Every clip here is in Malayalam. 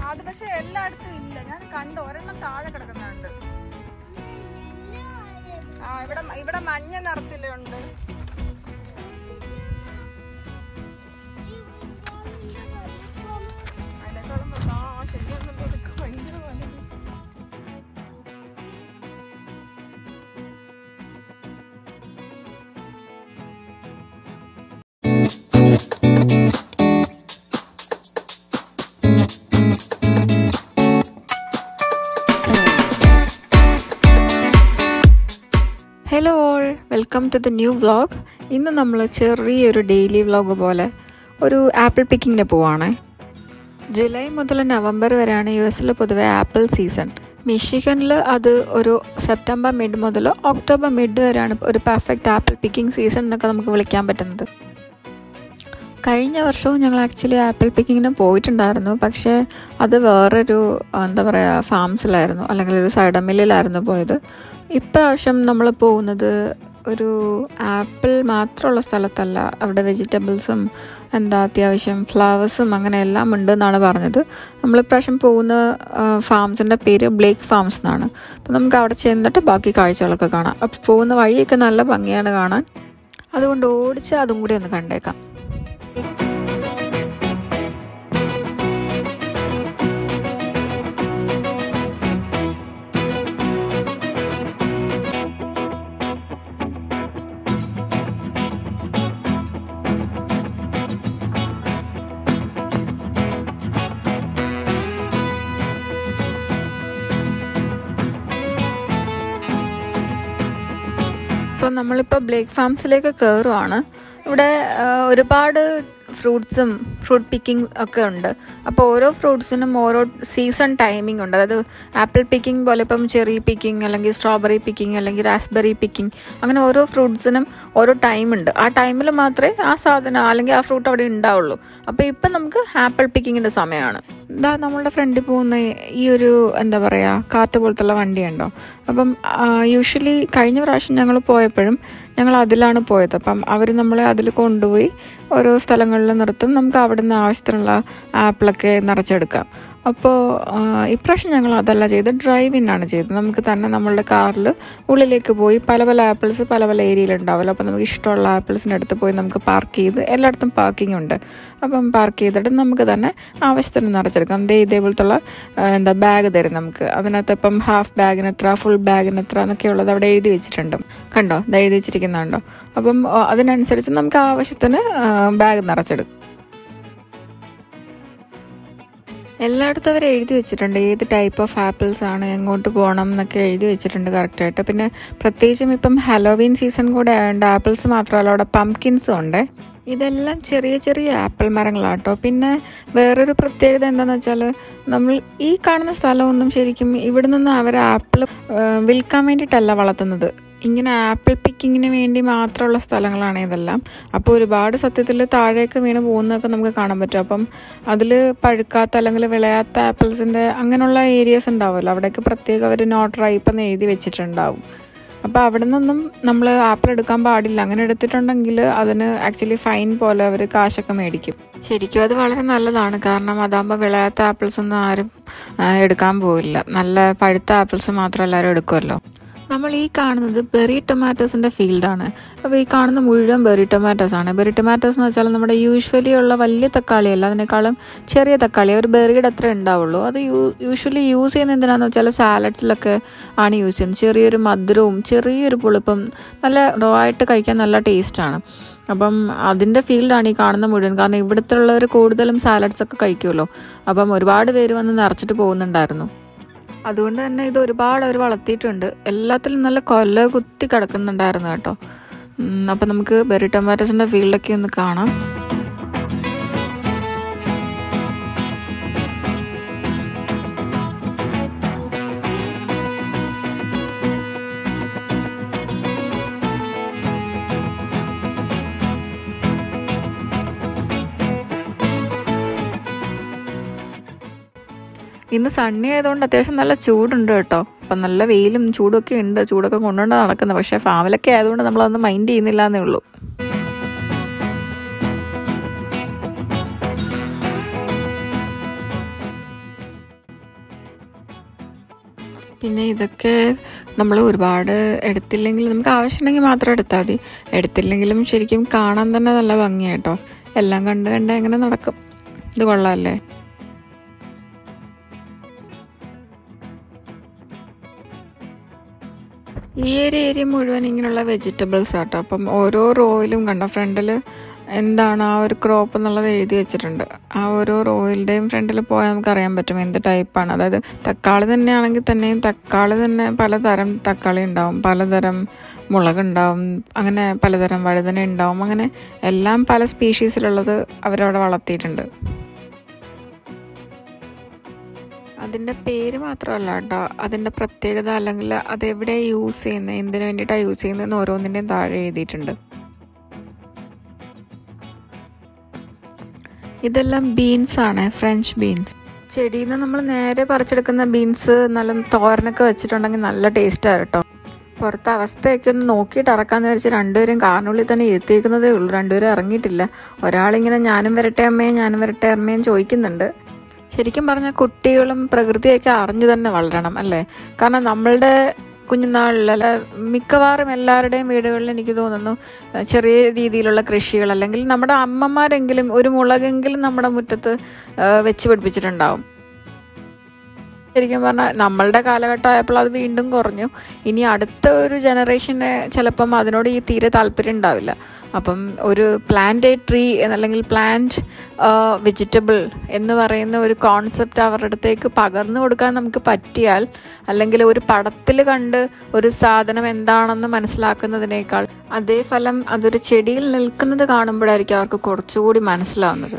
അത് പക്ഷെ എല്ലായിടത്തും ഇല്ല ഞാൻ കണ്ടു ഒരെണ്ണം താഴെ കിടക്കുന്നുണ്ട് ആ ഇവിടെ ഇവിടെ മഞ്ഞ നിറത്തിലുണ്ട് അതിനേക്കാളും വലുത്. ആ ശരിയാണല്ലോ ഇതൊക്കെ ഭയങ്കര വലുത്. Hello all welcome to the new vlog ഇന്ന് നമ്മൾ ചെറിയൊരു ഡെയിലി വ്ളോഗ് പോലെ ഒരു ആപ്പിൾ പിക്കിങ്ങിന് പോവാണ് ജൂലൈ മുതൽ നവംബർ വരെയാണ് യു എസിൽ പൊതുവെ ആപ്പിൾ സീസൺ മിഷിഗനിൽ അത് ഒരു സെപ്റ്റംബർ മിഡ് മുതൽ ഒക്ടോബർ മിഡ് വരെയാണ് ഒരു പെർഫെക്റ്റ് ആപ്പിൾ പിക്കിംഗ് സീസൺ എന്നൊക്കെ നമുക്ക് വിളിക്കാൻ പറ്റുന്നത് കഴിഞ്ഞ വർഷവും ഞങ്ങൾ ആക്ച്വലി ആപ്പിൾ പിക്കിങ്ങിന് പോയിട്ടുണ്ടായിരുന്നു പക്ഷേ അത് വേറൊരു എന്താ പറയുക ഫാംസിലായിരുന്നു അല്ലെങ്കിൽ ഒരു സൈഡ് മില്ലിലായിരുന്നു പോയത് ഇപ്രാവശ്യം നമ്മൾ പോകുന്നത് ഒരു ആപ്പിൾ മാത്രമുള്ള സ്ഥലത്തല്ല അവിടെ വെജിറ്റബിൾസും എന്താ അത്യാവശ്യം ഫ്ലവേഴ്സും അങ്ങനെ എല്ലാം ഉണ്ട് എന്നാണ് പറഞ്ഞത് നമ്മൾ ഇപ്രാവശ്യം പോകുന്ന ഫാംസിൻ്റെ പേര് ബ്ലേക്ക് ഫാംസ് എന്നാണ് അപ്പോൾ നമുക്ക് അവിടെ ചെന്നിട്ട് ബാക്കി കാഴ്ചകളൊക്കെ കാണാം അപ്പോൾ പോകുന്ന വഴിയൊക്കെ നല്ല ഭംഗിയാണ് കാണാൻ അതുകൊണ്ട് ഓടിച്ച് അതും കൂടി ഒന്ന് കണ്ടേക്കാം സോ നമ്മളിപ്പോൾ ബ്ലേക്ക് ഫാംസിലേക്ക് കയറുവാണ് ഇവിടെ ആ, ഒരുപാട് ഫ്രൂട്ട്സും ഫ്രൂട്ട് പിക്കിംഗ് ഒക്കെ ഉണ്ട് അപ്പോൾ ഓരോ ഫ്രൂട്ട്സിനും ഓരോ സീസൺ ടൈമിംഗ് ഉണ്ട് അതായത് ആപ്പിൾ പിക്കിംഗ് പോലെ ഇപ്പം ചെറി പിക്കിംഗ് അല്ലെങ്കിൽ സ്ട്രോബെറി പിക്കിംഗ് അല്ലെങ്കിൽ റാസ്ബെറി പിക്കിംഗ് അങ്ങനെ ഓരോ ഫ്രൂട്ട്സിനും ഓരോ ടൈം ഉണ്ട് ആ ടൈമിൽ മാത്രമേ ആ സാധനം അല്ലെങ്കിൽ ആ ഫ്രൂട്ട് അവിടെ ഉണ്ടാവുള്ളൂ അപ്പോൾ ഇപ്പം നമുക്ക് ആപ്പിൾ പിക്കിങ്ങിൻ്റെ സമയമാണ് ഇതാ നമ്മളുടെ ഫ്രണ്ടിൽ പോകുന്ന ഈ ഒരു എന്താ പറയുക കാറ്റ് പോലത്തുള്ള വണ്ടിയുണ്ടോ അപ്പം യൂഷ്വലി കഴിഞ്ഞ പ്രാവശ്യം ഞങ്ങൾ പോയപ്പോഴും ഞങ്ങൾ അതിലാണ് പോയത് അപ്പം അവർ നമ്മളെ അതിൽ കൊണ്ടുപോയി ഓരോ സ്ഥലങ്ങളിൽ നിർത്തും നമുക്ക് അവിടെ നിന്ന് ആവശ്യത്തിനുള്ള ആപ്പിളൊക്കെ നിറച്ചെടുക്കാം അപ്പോൾ ഇപ്രാവശ്യം ഞങ്ങൾ അതല്ല ചെയ്ത് ഡ്രൈവ് ഇൻ ആണ് ചെയ്തത് നമുക്ക് തന്നെ നമ്മളുടെ കാറിൽ ഉള്ളിലേക്ക് പോയി പല പല ആപ്പിൾസ് പല പല ഏരിയയിൽ ഉണ്ടാവില്ല അപ്പോൾ നമുക്ക് ഇഷ്ടമുള്ള ആപ്പിൾസിൻ്റെ അടുത്ത് പോയി നമുക്ക് പാർക്ക് ചെയ്ത് എല്ലായിടത്തും പാർക്കിംഗ് ഉണ്ട് അപ്പം പാർക്ക് ചെയ്തിട്ട് നമുക്ക് തന്നെ ആവശ്യത്തിന് നിറച്ചെടുക്കാം ദേ ഇതേപോലത്തുള്ള ആ, എന്താ ബാഗ് തരും നമുക്ക് അതിനകത്ത് ഇപ്പം ഹാഫ് ബാഗിന് എത്ര ഫുൾ ബാഗിന് എത്ര എന്നൊക്കെ ഉള്ളത് അവിടെ എഴുതി വെച്ചിട്ടുണ്ട് കണ്ടോ ഇത് എഴുതി വെച്ചിരിക്കുന്നുണ്ടോ അപ്പം ആ, അതിനനുസരിച്ച് നമുക്ക് ആവശ്യത്തിന് ബാഗ് നിറച്ചെടുക്കും എല്ലായിടത്തും അവർ എഴുതി വെച്ചിട്ടുണ്ട് ഏത് ടൈപ്പ് ഓഫ് ആപ്പിൾസ് ആണ് എങ്ങോട്ട് പോകണം എന്നൊക്കെ എഴുതി വെച്ചിട്ടുണ്ട് കറക്റ്റായിട്ട് പിന്നെ പ്രത്യേകിച്ചും ഇപ്പം ഹലോവീൻ സീസൺ കൂടെ ആയതുകൊണ്ട് ആപ്പിൾസ് മാത്രമല്ല അവിടെ പംകിൻസും ഉണ്ട് ഇതെല്ലാം ചെറിയ ചെറിയ ആപ്പിൾ മരങ്ങളാട്ടോ പിന്നെ വേറൊരു പ്രത്യേകത എന്താണെന്ന് വെച്ചാൽ നമ്മൾ ഈ കാണുന്ന സ്ഥലമൊന്നും ശരിക്കും ഇവിടെ നിന്ന് അവർ ആപ്പിൾ വിൽക്കാൻ വേണ്ടിയിട്ടല്ല വളർത്തുന്നത് ഇങ്ങനെ ആപ്പിൾ പിക്കിങ്ങിന് വേണ്ടി മാത്രമുള്ള സ്ഥലങ്ങളാണ് ഇതെല്ലാം അപ്പോൾ ഒരുപാട് സത്യത്തിൽ താഴേക്ക് വീണ് പോകുന്നതൊക്കെ നമുക്ക് കാണാൻ പറ്റും അപ്പം അതിൽ പഴുക്കാത്ത അല്ലെങ്കിൽ വിളയാത്ത ആപ്പിൾസിൻ്റെ അങ്ങനെയുള്ള ഏരിയസ് ഉണ്ടാവുമല്ലോ അവിടെയൊക്കെ പ്രത്യേകം അവർ നോട്ട് റൈപ്പ് എന്ന് എഴുതി വെച്ചിട്ടുണ്ടാവും അപ്പോൾ അവിടെ നിന്നൊന്നും നമ്മൾ ആപ്പിൾ എടുക്കാൻ പാടില്ല അങ്ങനെ എടുത്തിട്ടുണ്ടെങ്കിൽ അതിന് ആക്ച്വലി ഫൈൻ പോലെ അവർ കാശൊക്കെ മേടിക്കും ശരിക്കും അത് വളരെ നല്ലതാണ് കാരണം അതാകുമ്പോൾ വിളയാത്ത ആപ്പിൾസ് ഒന്നും ആരും ആ, എടുക്കാൻ പോവില്ല നല്ല പഴുത്ത ആപ്പിൾസ് മാത്രം എല്ലാവരും എടുക്കുമല്ലോ നമ്മൾ ഈ കാണുന്നത് ബെറി ടൊമാറ്റോസിൻ്റെ ഫീൽഡാണ് അപ്പോൾ ഈ കാണുന്ന മുഴുവൻ ബെറി ടൊമാറ്റോസ് ആണ് ബെറി ടൊമാറ്റോസ് എന്ന് വെച്ചാൽ നമ്മുടെ യൂഷ്വലി ഉള്ള വലിയ തക്കാളിയല്ല അതിനേക്കാളും ചെറിയ തക്കാളി ഒരു ബെറിയുടെ അത്ര ഉണ്ടാവുള്ളൂ അത് യൂ യൂഷ്വലി യൂസ് ചെയ്യുന്നത് എന്തിനാന്ന് വെച്ചാൽ സാലഡ്സിലൊക്കെ ആണ് യൂസ് ചെയ്യുന്നത് ചെറിയൊരു മധുരവും ചെറിയൊരു പുളിപ്പും നല്ല റോ ആയിട്ട് കഴിക്കാൻ നല്ല ടേസ്റ്റാണ് അപ്പം അതിൻ്റെ ഫീൽഡാണ് ഈ കാണുന്ന മുഴുവൻ കാരണം ഇവിടുത്തെ ഉള്ളവർ കൂടുതലും സാലഡ്സ് ഒക്കെ കഴിക്കുമല്ലോ അപ്പം ഒരുപാട് പേര് വന്ന് നിറച്ചിട്ട് പോകുന്നുണ്ടായിരുന്നു അതുകൊണ്ട് തന്നെ ഇത് ഒരുപാട് അവർ വളർത്തിയിട്ടുണ്ട് എല്ലാത്തിലും നല്ല കൊല കുത്തി കിടക്കുന്നുണ്ടായിരുന്നു കേട്ടോ ഉം, അപ്പം നമുക്ക് ബെറി ടൊമാറ്റോസിൻ്റെ ഫീൽഡൊക്കെ ഒന്ന് കാണാം ഇന്ന് സണ്ണി ആയതുകൊണ്ട് അത്യാവശ്യം നല്ല ചൂടുണ്ട് കേട്ടോ അപ്പം നല്ല വെയിലും ചൂടൊക്കെ ഉണ്ട് ചൂടൊക്കെ കൊണ്ടുകൊണ്ട് നടക്കുന്നത് പക്ഷേ ഫാമിലൊക്കെ ആയതുകൊണ്ട് നമ്മളതൊന്നും മൈൻഡ് ചെയ്യുന്നില്ല എന്നേ ഉള്ളൂ പിന്നെ ഇതൊക്കെ നമ്മൾ ഒരുപാട് എടുത്തില്ലെങ്കിൽ നമുക്ക് ആവശ്യമുണ്ടെങ്കിൽ മാത്രം എടുത്താൽ മതി എടുത്തില്ലെങ്കിലും ശരിക്കും കാണാൻ തന്നെ നല്ല ഭംഗിയാട്ടോ എല്ലാം കണ്ട് കണ്ട് എങ്ങനെ നടക്കും ഇത് കൊള്ളാമല്ലേ ഈ ഒരു ഏരിയ മുഴുവൻ ഇങ്ങനെയുള്ള വെജിറ്റബിൾസ് ആട്ടോ അപ്പം ഓരോ റോയിലും കണ്ടോ ഫ്രണ്ടിൽ എന്താണ് ആ ഒരു ക്രോപ്പ് എന്നുള്ളത് എഴുതി വെച്ചിട്ടുണ്ട് ആ ഓരോ റോയിലുടെയും ഫ്രണ്ടിൽ പോയാൽ നമുക്ക് അറിയാൻ പറ്റും എന്ത് ടൈപ്പാണ് അതായത് തക്കാളി തന്നെയാണെങ്കിൽ തന്നെയും തക്കാളി തന്നെ പലതരം തക്കാളി ഉണ്ടാവും പലതരം മുളകുണ്ടാവും അങ്ങനെ പലതരം വഴുതന ഉണ്ടാവും അങ്ങനെ എല്ലാം പല സ്പീഷീസിലുള്ളത് അവരവിടെ വളർത്തിയിട്ടുണ്ട് അതിൻ്റെ പേര് മാത്രമല്ല കേട്ടോ അതിൻ്റെ പ്രത്യേകത അല്ലെങ്കിൽ അതെവിടെ യൂസ് ചെയ്യുന്നത് എന്തിനു വേണ്ടിയിട്ടാണ് യൂസ് ചെയ്യുന്നതെന്ന് ഓരോന്നിൻ്റെയും താഴെ എഴുതിയിട്ടുണ്ട് ഇതെല്ലാം ബീൻസ് ആണ് ഫ്രഞ്ച് ബീൻസ് ചെടിയിൽ നിന്ന് നമ്മൾ നേരെ പറിച്ചെടുക്കുന്ന ബീൻസ് നല്ല തോരനൊക്കെ വെച്ചിട്ടുണ്ടെങ്കിൽ നല്ല ടേസ്റ്റാണ് കേട്ടോ പുറത്തെ അവസ്ഥയൊക്കെ ഒന്ന് നോക്കിയിട്ട് ഇറക്കാന്ന് വെച്ചാൽ രണ്ടുപേരും കാറിനുള്ളിൽ തന്നെ ഇരുത്തിയേക്കുന്നതേ ഉള്ളൂ രണ്ടുപേരും ഇറങ്ങിയിട്ടില്ല ഒരാളിങ്ങനെ ഞാനും വരട്ടെ അമ്മയും ഞാനും വരട്ടെ അമ്മയും ചോദിക്കുന്നുണ്ട് ശരിക്കും പറഞ്ഞാൽ കുട്ടികളും പ്രകൃതിയൊക്കെ അറിഞ്ഞു തന്നെ വളരണം അല്ലേ കാരണം നമ്മളുടെ കുഞ്ഞുനാളിൽ അല്ല മിക്കവാറും എല്ലാവരുടെയും വീടുകളിൽ എനിക്ക് തോന്നുന്നു ചെറിയ രീതിയിലുള്ള കൃഷികൾ അല്ലെങ്കിൽ നമ്മുടെ അമ്മമാരെങ്കിലും ഒരു മുളകെങ്കിലും നമ്മുടെ മുറ്റത്ത് വെച്ച് പിടിപ്പിച്ചിട്ടുണ്ടാവും ശരിക്കും പറഞ്ഞാൽ നമ്മളുടെ കാലഘട്ടമായപ്പോൾ അത് വീണ്ടും കുറഞ്ഞു ഇനി അടുത്ത ഒരു ജനറേഷന് ചിലപ്പം അതിനോട് ഈ തീരെ താല്പര്യം ഉണ്ടാവില്ല അപ്പം ഒരു പ്ലാന്റ് ട്രീ അല്ലെങ്കിൽ പ്ലാന്റ് വെജിറ്റബിൾ എന്ന് പറയുന്ന ഒരു കോൺസെപ്റ്റ് അവരുടെ അടുത്തേക്ക് പകർന്നു കൊടുക്കാൻ നമുക്ക് പറ്റിയാൽ അല്ലെങ്കിൽ ഒരു പടത്തിൽ കണ്ട് ഒരു സാധനം എന്താണെന്ന് മനസ്സിലാക്കുന്നതിനേക്കാൾ അതേ ഫലം അതൊരു ചെടിയിൽ നിൽക്കുന്നത് കാണുമ്പോഴായിരിക്കും അവർക്ക് കുറച്ചുകൂടി മനസ്സിലാവുന്നത്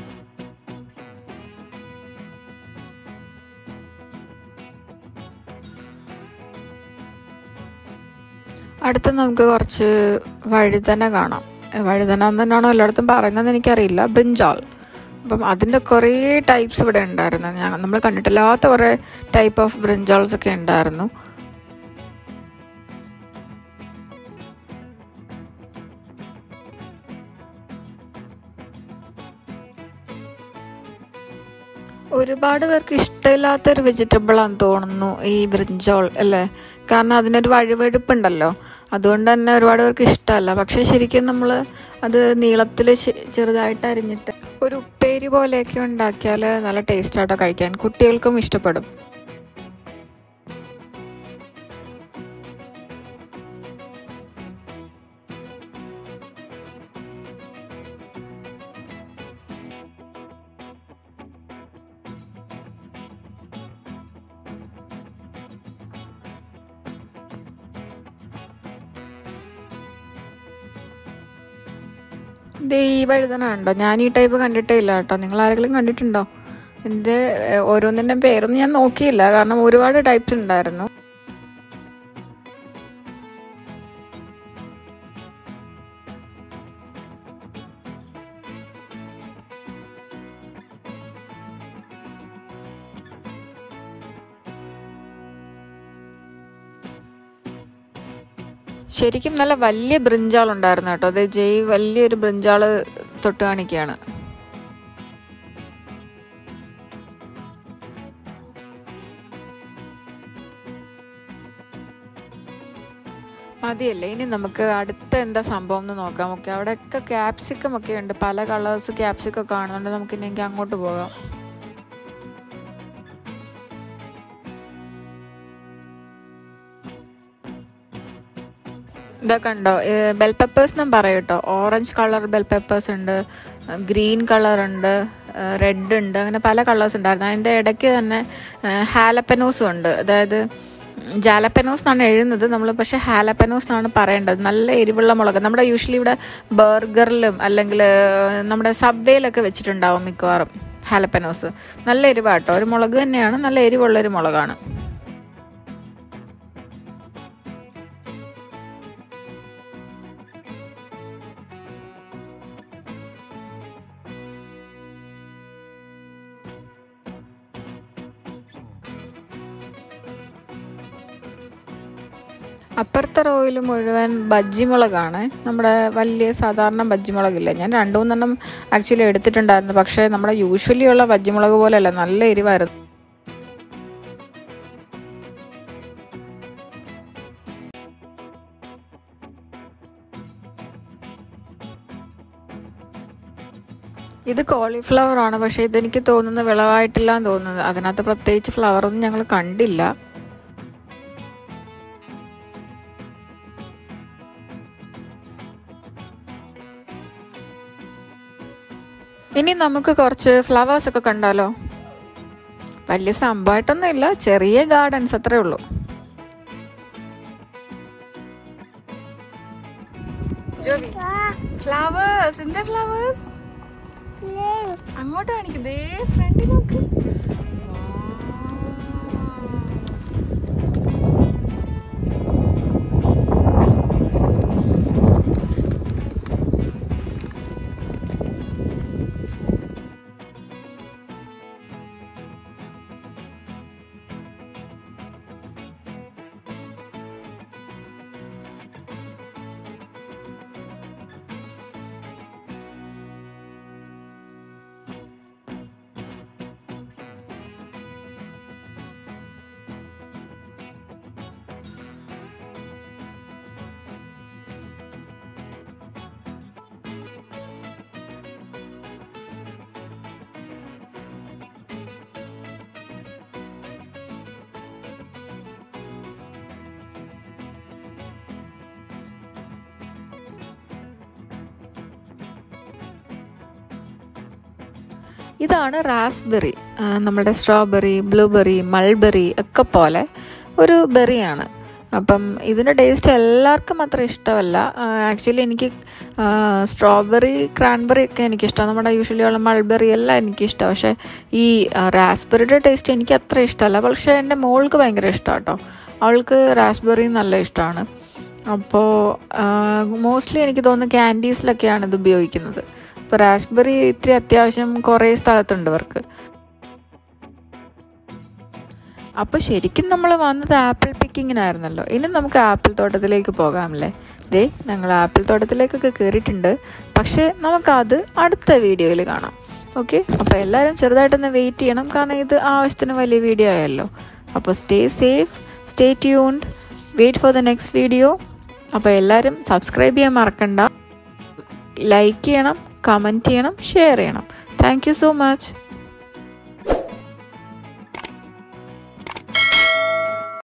അടുത്ത് നമുക്ക് കുറച്ച് വഴുതന കാണാം വഴുതന എന്ന് തന്നെയാണോ എല്ലായിടത്തും പറയുന്നതെന്ന് എനിക്കറിയില്ല ബ്രിഞ്ചാൾ അപ്പം അതിൻ്റെ കുറേ ടൈപ്സ് ഇവിടെ ഉണ്ടായിരുന്നു ഞാൻ നമ്മൾ കണ്ടിട്ടില്ലാത്ത കുറേ ടൈപ്പ് ഓഫ് ബ്രിഞ്ചാൾസ് ഒക്കെ ഉണ്ടായിരുന്നു ഒരുപാട് പേർക്ക് ഇഷ്ടമില്ലാത്തൊരു വെജിറ്റബിൾ ആണെന്ന് തോന്നുന്നു ഈ ബ്രിഞ്ചോൾ അല്ലേ കാരണം അതിനൊരു വഴുവഴുപ്പുണ്ടല്ലോ അതുകൊണ്ട് തന്നെ ഒരുപാട് പേർക്ക് ഇഷ്ടമല്ല പക്ഷേ ശരിക്കും നമ്മൾ അത് നീളത്തിൽ ചെറുതായിട്ട് അരിഞ്ഞിട്ട് ഒരു ഉപ്പേരി പോലെയൊക്കെ ഉണ്ടാക്കിയാൽ നല്ല ടേസ്റ്റായിട്ടോ കഴിക്കാൻ കുട്ടികൾക്കും ഇഷ്ടപ്പെടും ഇത് ഈ വഴുതന ഉണ്ടോ ഞാൻ ഈ ടൈപ്പ് കണ്ടിട്ടേ ഇല്ല കേട്ടോ നിങ്ങൾ ആരെങ്കിലും കണ്ടിട്ടുണ്ടോ എൻ്റെ ഓരോന്നിൻ്റെ പേരൊന്നും ഞാൻ നോക്കിയില്ല കാരണം ഒരുപാട് ടൈപ്സ് ഉണ്ടായിരുന്നു ശരിക്കും നല്ല വലിയ ബ്രിഞ്ചാൾ ഉണ്ടായിരുന്നു കേട്ടോ അത് ജയ് വലിയൊരു ബ്രിഞ്ചാള് തൊട്ട് കാണിക്കുകയാണ് മതിയല്ലേ ഇനി നമുക്ക് അടുത്ത എന്താ സംഭവം എന്ന് നോക്കാം ഓക്കെ അവിടെയൊക്കെ ക്യാപ്സിക്കം ഒക്കെ ഉണ്ട് പല കളേഴ്സ് ക്യാപ്സിക്കം കാണുന്നുണ്ട് നമുക്ക് ഇനി അങ്ങോട്ട് പോകാം ഇതൊക്കെ ഉണ്ടോ ബെൽ പെപ്പേഴ്സ് ഞാൻ പറയും കേട്ടോ ഓറഞ്ച് കളർ ബെൽ പെപ്പേഴ്സ് ഉണ്ട് ഗ്രീൻ കളർ ഉണ്ട് റെഡ് ഉണ്ട് അങ്ങനെ പല കളേഴ്സ് ഉണ്ടായിരുന്നു അതിൻ്റെ ഇടയ്ക്ക് തന്നെ ഹാലപ്പനോസും ഉണ്ട് അതായത് ജാലപ്പനോസ് എന്നാണ് എഴുതുന്നത് നമ്മൾ പക്ഷേ ഹാലപ്പനോസ് എന്നാണ് പറയേണ്ടത് നല്ല എരിവുള്ള മുളക് നമ്മുടെ യൂഷ്വലി ഇവിടെ ബർഗറിലും അല്ലെങ്കിൽ നമ്മുടെ സബ്വേയിലൊക്കെ വെച്ചിട്ടുണ്ടാവും മിക്കവാറും ഹാലപ്പനോസ് നല്ല എരിവാട്ടോ ഒരു മുളക് തന്നെയാണ് നല്ല എരിവുള്ളൊരു മുളകാണ് അപ്പുറത്തെ റോയിൽ മുഴുവൻ ബജ്ജി മുളകാണ് നമ്മുടെ വലിയ സാധാരണ ബജ്ജി മുളകില്ല ഞാൻ രണ്ടു മൂന്നെണ്ണം ആക്ച്വലി എടുത്തിട്ടുണ്ടായിരുന്നു പക്ഷേ നമ്മുടെ യൂഷ്വലി ഉള്ള ബജ്ജി മുളക് പോലെയല്ല നല്ല എരിവായിരുന്നു ഇത് കോളിഫ്ലവർ ആണ് പക്ഷേ ഇതെനിക്ക് തോന്നുന്നത് വിളവായിട്ടില്ല എന്ന് തോന്നുന്നത് അതിനകത്ത് പ്രത്യേകിച്ച് ഫ്ലവർ ഒന്നും ഞങ്ങൾ കണ്ടില്ല ഇനി നമുക്ക് കുറച്ച് ഫ്ലവേഴ്സ് ഒക്കെ കണ്ടാലോ വലിയ സംഭവമായിട്ടൊന്നും ഇല്ല ചെറിയ ഗാർഡൻസ് അത്രേ ഉള്ളൂ ജോബി ഫ്ലവേഴ്സ് എന്താ ഫ്ലവേഴ്സ് അങ്ങോട്ട് കാണിക്കും ദേ ഫ്രണ്ടിൽ നോക്ക് ഇതാണ് റാസ്ബെറി നമ്മുടെ സ്ട്രോബെറി ബ്ലൂബെറി മൾബെറി ഒക്കെ പോലെ ഒരു ബെറിയാണ് അപ്പം ഇതിൻ്റെ ടേസ്റ്റ് എല്ലാവർക്കും അത്ര ഇഷ്ടമല്ല ആക്ച്വലി എനിക്ക് സ്ട്രോബെറി ക്രാൻബെറി ഒക്കെ എനിക്കിഷ്ടമാണ് നമ്മുടെ യൂഷ്വലി ഉള്ള മൾബെറി എല്ലാം എനിക്കിഷ്ടമാണ് പക്ഷേ ഈ റാസ്ബെറിയുടെ ടേസ്റ്റ് എനിക്ക് അത്ര ഇഷ്ടമല്ല പക്ഷേ എൻ്റെ മോൾക്ക് ഭയങ്കര ഇഷ്ടമാണ് കേട്ടോ അവൾക്ക് റാസ്ബെറി നല്ല ഇഷ്ടമാണ് അപ്പോൾ മോസ്റ്റ്ലി എനിക്ക് തോന്നുന്നു ക്യാൻഡീസിലൊക്കെയാണ് ഇത് ഉപയോഗിക്കുന്നത് ഇപ്പോൾ റാസ്ബെറി ഇത്തിരി അത്യാവശ്യം കുറേ സ്ഥലത്തുണ്ട് ഇവർക്ക് അപ്പോൾ ശരിക്കും നമ്മൾ വന്നത് ആപ്പിൾ പിക്കിങ്ങിനായിരുന്നല്ലോ ഇനി നമുക്ക് ആപ്പിൾ തോട്ടത്തിലേക്ക് പോകാമല്ലേ ദേ ഞങ്ങൾ ആപ്പിൾ തോട്ടത്തിലേക്കൊക്കെ കയറിയിട്ടുണ്ട് പക്ഷേ നമുക്കത് അടുത്ത വീഡിയോയിൽ കാണാം ഓക്കെ അപ്പോൾ എല്ലാവരും ചെറുതായിട്ടൊന്ന് വെയിറ്റ് ചെയ്യണം കാരണം ഇത് ആവശ്യത്തിന് വലിയ വീഡിയോ ആയല്ലോ അപ്പോൾ stay safe stay tuned wait for the next video അപ്പോൾ എല്ലാവരും സബ്സ്ക്രൈബ് ചെയ്യാൻ മറക്കണ്ട ലൈക്ക് ചെയ്യണം കമൻറ്റ് ചെയ്യണം ഷെയർ ചെയ്യണം താങ്ക് യു സോ മച്ച്